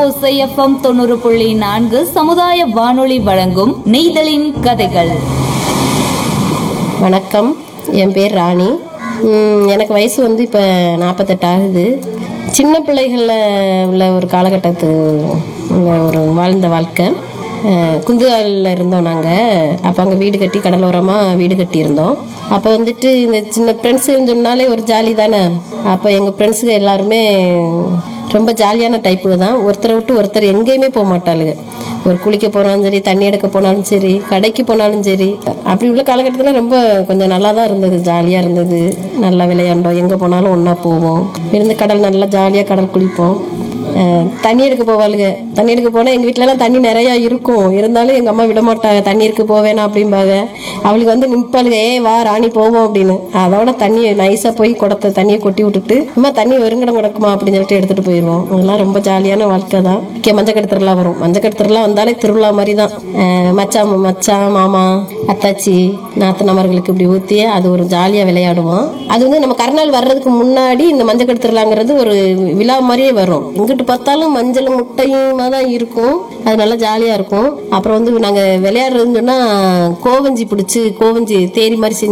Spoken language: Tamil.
ஓசை எஃப்எம் தொண்ணூறு புள்ளி நான்கு சமுதாய வானொலி வழங்கும் நெய்தலின் கதைகள் வணக்கம் என் பேர் ராணி ம், எனக்கு வயசு வந்து இப்போ நாற்பத்தெட்டு ஆகுது சின்ன பிள்ளைகளில் உள்ள ஒரு காலகட்டத்து உள்ள ஒரு வாழ்ந்த வாழ்க்கை அஹ், குந்துகாலில் இருந்தோம் நாங்கள் அப்போ அங்கே வீடு கட்டி கடலோரமாக வீடு கட்டியிருந்தோம் அப்போ வந்துட்டு இந்த சின்ன ஃப்ரெண்ட்ஸுன்னு சொன்னாலே ஒரு ஜாலி தானே அப்போ எங்கள் ஃப்ரெண்ட்ஸுங்க எல்லாருமே ரொம்ப ஜாலியான டைப்பு தான் ஒருத்தரை விட்டு ஒருத்தர் எங்கேயுமே போக மாட்டாளுங்க ஒரு குளிக்க போனாலும் சரி தண்ணி எடுக்க போனாலும் சரி கடைக்கு போனாலும் சரி அப்படி உள்ள காலகட்டத்தில் ரொம்ப கொஞ்சம் நல்லா தான் இருந்தது ஜாலியாக இருந்தது நல்லா விளையாண்டோம் எங்கே போனாலும் ஒன்றா போவோம் இருந்து கடல் நல்லா ஜாலியாக கடல் குளிப்போம் அஹ் தண்ணி எடுக்க போவாளுங்க தண்ணி எடுக்க போனால் எங்கள் வீட்டிலலாம் தண்ணி நிறையா இருக்கும் இருந்தாலும் எங்கள் அம்மா விட மாட்டாங்க தண்ணி எடுக்க போவேனா அப்படிம்பாங்க அவளுக்கு வந்து நிற்பாளுங்க ஏய் வா ராணி போவோம் அப்படின்னு அதோட தண்ணியை நைஸாக போய் குடத்தை தண்ணியை கொட்டி விட்டுட்டு அம்மா தண்ணி வெறுங்கடம் கிடக்குமா அப்படின்னு சொல்லிட்டு எடுத்துகிட்டு போயிடுவோம் அதெல்லாம் ரொம்ப ஜாலியான வாழ்க்கை தான் இங்கே மஞ்சக்கட்டு திருவிழா வரும் மஞ்சக்கட்டு திருவிழா வந்தாலே திருவிழா மாதிரி தான் அஹ் மச்சான் மச்சான் மாமா அத்தாச்சி நாத்தனாமர்களுக்கு இப்படி ஊற்றி அது ஒரு ஜாலியாக விளையாடுவோம் அது வந்து நம்ம கருநாள் வர்றதுக்கு முன்னாடி இந்த மஞ்சக்கட்டு திருவிழாங்கிறது ஒரு விழா மாதிரியே வரும் எங்கிட்டு பார்த்தாலும் மஞ்சள் முட்டையுமா தான் இருக்கும் அது நல்லா ஜாலியாக இருக்கும் அப்புறம் வந்து நாங்கள் விளையாடுறதுன்னு சொன்னால் கோவஞ்சி பிடிச்சி கோவஞ்சி தேரி மாதிரி செஞ்சு